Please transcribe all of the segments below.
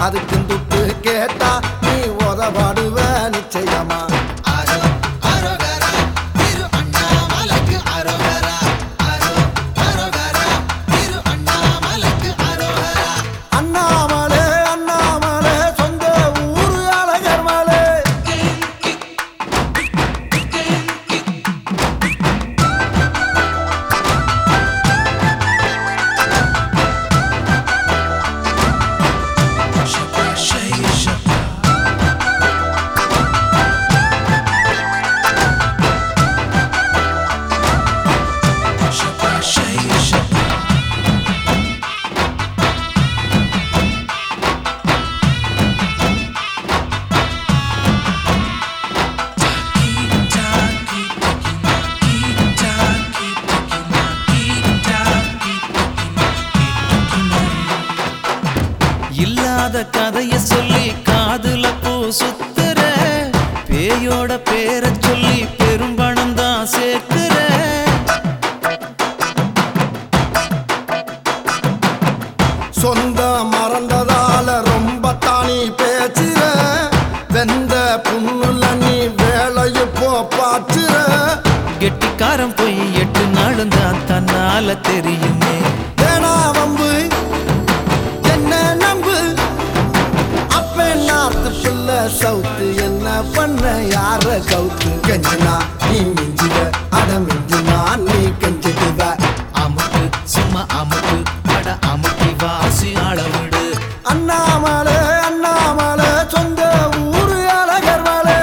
அதுக்கு துட்டு கேட்டா நீ உதவாடுவ நிச்சயமா அரோ அரோகரா திரு அண்ணாமலைக்கு அரோகரா அரோ அரோகரா திரு அண்ணாமலைக்கு அரோகரா அண்ணாமலே அண்ணாமலே சொந்த ஊரு அழகர் மலை இல்லாத கதைய சொல்லி காதுல பூ சுத்துற பேயோட பேரை சொல்லி பெரும்பணம் தான் சேர்க்கிற சொந்த மறந்ததால ரொம்ப தானி பேச்சுற வெந்த புண்ணுல நீ வேலையை போ பாச்சுற கெட்டிக்காரன் போய் எட்டு நாளும் தான் தன்னால தெரியுமே வேணா வம்பு என்ன நம்பு அப்ப நாத்து பிள்ளை சவுத்து என்ன பண்ண யார கவுத்து கெஞ்சினா நீ மிஞ்சுவ அட மிஞ்சினா நீ கெஞ்சிடுவ அமுக்கு சும்மா அமுக்கு அட அமுக்கி வாசி அளவிடு அண்ணாமலை அண்ணாமலை சொந்த ஊரு அழகர் மலை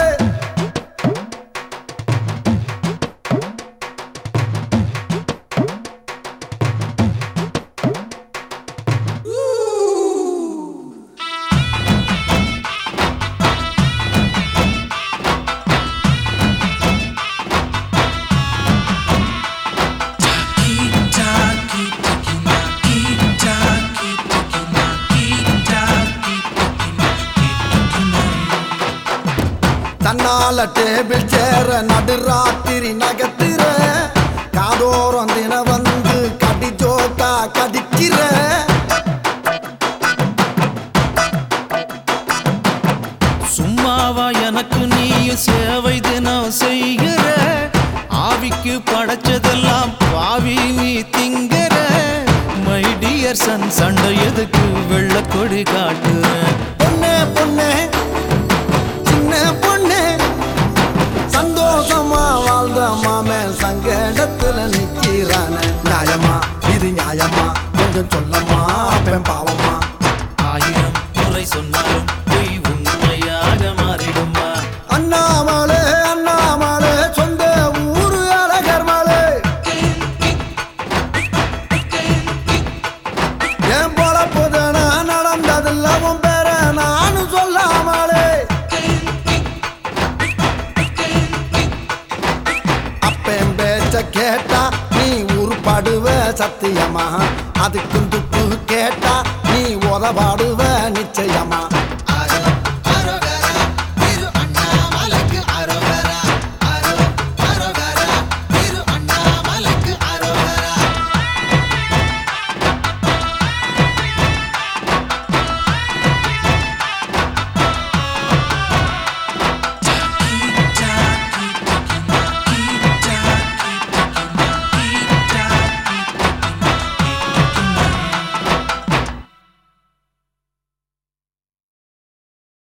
தன்னால டேபிள் சேர நடுராத்திரி நகத்துற காதோரம் தின வந்து கடி ஜோக்கா கடிக்கிற சும்மாவா எனக்கு நீயும் சேவை தினம் செய்கிற ஆவிக்கு படைச்சதெல்லாம் பாவி நீ திங்கிற மை டியர் சன் சண்டை எதுக்கு வெள்ளக்கொடி காட்டுற பொண்ணே பொண்ணே சின்ன பொண்ணே சந்தோஷமா வாழ்ந்த மாமன் சங்கடத்துல நிக்கிறான நியாயமா இது நியாயமா கொஞ்சம் சொல்லம்மா அப்பன் பாவமா ஆயிரம் முறை சொன்னாலும் பொய் உண்மையாக மாறிடுமா அண்ணாமலை அண்ணாமலை சொந்த ஊரு அழகர் மலை என் பொழப்புதன நடந்ததில்ல உன் பேர நானும் சொல்லாமலே அப்பன் பேச்ச கேட்டா நீ உருப்படுவ சத்தியமா அதுக்கு துப்பு கேட்டா நீ உதவாடுவ நிச்சயமா